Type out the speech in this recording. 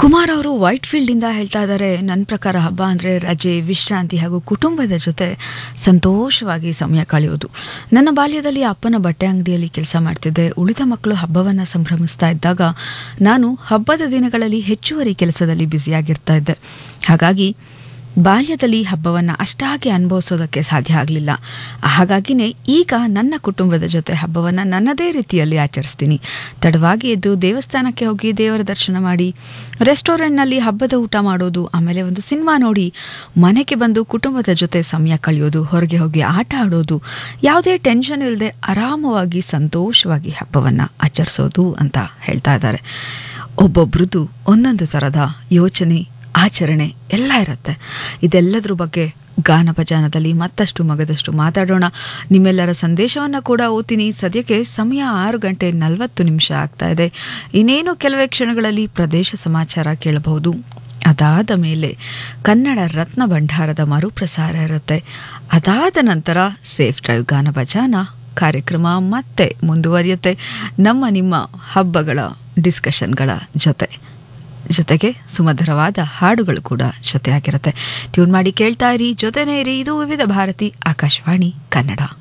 ಕುಮಾರ್ ಅವರು ವೈಟ್ ಫೀಲ್ಡಿಂದ ಹೇಳ್ತಾ ಇದ್ದಾರೆ ನನ್ನ ಪ್ರಕಾರ ಹಬ್ಬ ಅಂದರೆ ರಜೆ ವಿಶ್ರಾಂತಿ ಹಾಗೂ ಕುಟುಂಬದ ಜೊತೆ ಸಂತೋಷವಾಗಿ ಸಮಯ ಕಳೆಯೋದು ನನ್ನ ಬಾಲ್ಯದಲ್ಲಿ ಅಪ್ಪನ ಬಟ್ಟೆ ಅಂಗಡಿಯಲ್ಲಿ ಕೆಲಸ ಮಾಡ್ತಿದ್ದೆ ಉಳಿದ ಮಕ್ಕಳು ಹಬ್ಬವನ್ನು ಸಂಭ್ರಮಿಸ್ತಾ ಇದ್ದಾಗ ನಾನು ಹಬ್ಬದ ದಿನಗಳಲ್ಲಿ ಹೆಚ್ಚುವರಿ ಕೆಲಸದಲ್ಲಿ ಬ್ಯುಸಿಯಾಗಿರ್ತಾ ಇದ್ದೆ ಹಾಗಾಗಿ ಬಾಲ್ಯದಲ್ಲಿ ಹಬ್ಬವನ್ನು ಅಷ್ಟಾಗಿ ಅನುಭವಿಸೋದಕ್ಕೆ ಸಾಧ್ಯ ಆಗಲಿಲ್ಲ ಹಾಗಾಗಿನೇ ಈಗ ನನ್ನ ಕುಟುಂಬದ ಜೊತೆ ಹಬ್ಬವನ್ನು ನನ್ನದೇ ರೀತಿಯಲ್ಲಿ ಆಚರಿಸ್ತೀನಿ ತಡವಾಗಿ ಎದ್ದು ದೇವಸ್ಥಾನಕ್ಕೆ ಹೋಗಿ ದೇವರ ದರ್ಶನ ಮಾಡಿ ರೆಸ್ಟೋರೆಂಟ್ನಲ್ಲಿ ಹಬ್ಬದ ಊಟ ಮಾಡೋದು ಆಮೇಲೆ ಒಂದು ಸಿನಿಮಾ ನೋಡಿ ಮನೆಗೆ ಬಂದು ಕುಟುಂಬದ ಜೊತೆ ಸಮಯ ಕಳೆಯೋದು ಹೊರಗೆ ಹೋಗಿ ಆಟ ಆಡೋದು ಯಾವುದೇ ಟೆನ್ಷನ್ ಇಲ್ಲದೆ ಆರಾಮವಾಗಿ ಸಂತೋಷವಾಗಿ ಹಬ್ಬವನ್ನು ಆಚರಿಸೋದು ಅಂತ ಹೇಳ್ತಾ ಇದ್ದಾರೆ ಒಬ್ಬೊಬ್ರದ್ದು ಒಂದೊಂದು ಥರದ ಯೋಚನೆ ಆಚರಣೆ ಎಲ್ಲ ಇರುತ್ತೆ ಇದೆಲ್ಲದ್ರ ಬಗ್ಗೆ ಗಾನ ಭಜಾನದಲ್ಲಿ ಮತ್ತಷ್ಟು ಮಗದಷ್ಟು ಮಾತಾಡೋಣ ನಿಮ್ಮೆಲ್ಲರ ಸಂದೇಶವನ್ನು ಕೂಡ ಓದ್ತೀನಿ ಸದ್ಯಕ್ಕೆ ಸಮಯ ಆರು ಗಂಟೆ ನಲವತ್ತು ನಿಮಿಷ ಆಗ್ತಾ ಇದೆ ಇನ್ನೇನು ಕೆಲವೇ ಕ್ಷಣಗಳಲ್ಲಿ ಪ್ರದೇಶ ಸಮಾಚಾರ ಕೇಳಬಹುದು ಅದಾದ ಮೇಲೆ ಕನ್ನಡ ರತ್ನ ಭಂಡಾರದ ಮರುಪ್ರಸಾರ ಇರುತ್ತೆ ಅದಾದ ನಂತರ ಸೇಫ್ ಡ್ರೈವ್ ಗಾನ ಭಜಾನ ಕಾರ್ಯಕ್ರಮ ಮತ್ತೆ ಮುಂದುವರಿಯುತ್ತೆ ನಮ್ಮ ನಿಮ್ಮ ಹಬ್ಬಗಳ ಡಿಸ್ಕಷನ್ಗಳ ಜೊತೆ ಜೊತೆಗೆ ಸುಮಧುರವಾದ ಹಾಡುಗಳು ಕೂಡ ಜೊತೆಯಾಗಿರುತ್ತೆ ಟ್ಯೂನ್ ಮಾಡಿ ಕೇಳ್ತಾ ಇರಿ ಜೊತೆನೇ ಇರಿ ಇದು ವಿವಿಧ ಭಾರತಿ ಆಕಾಶವಾಣಿ ಕನ್ನಡ